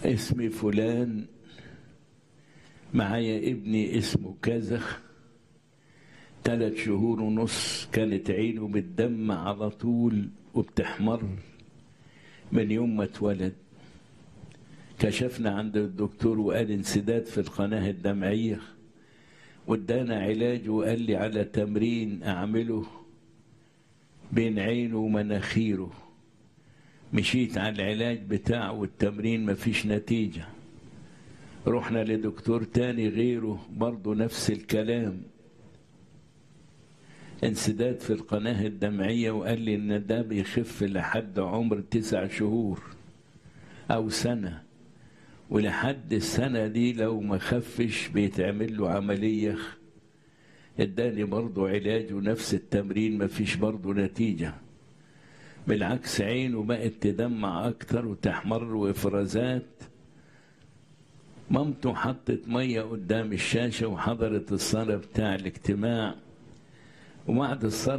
اسمي فلان معايا ابني اسمه كذا ثلاث شهور ونص كانت عينه بالدم على طول وبتحمر من يوم ما اتولد كشفنا عند الدكتور وقال انسداد في القناة الدمعية وادانا علاج وقال لي على تمرين اعمله بين عينه ومناخيره مشيت على العلاج بتاعه والتمرين مفيش نتيجة رحنا لدكتور تاني غيره برضه نفس الكلام انسداد في القناة الدمعية وقال لي ان ده بيخف لحد عمر تسع شهور او سنة ولحد السنة دي لو ما خفش بيتعمل له عملية اداني برضه علاج ونفس التمرين مفيش برضه نتيجة بالعكس عينه بقت تدمع اكتر وتحمر وافرازات مامته حطت مية قدام الشاشة وحضرت الصلاة بتاع الاجتماع وبعد الصلاة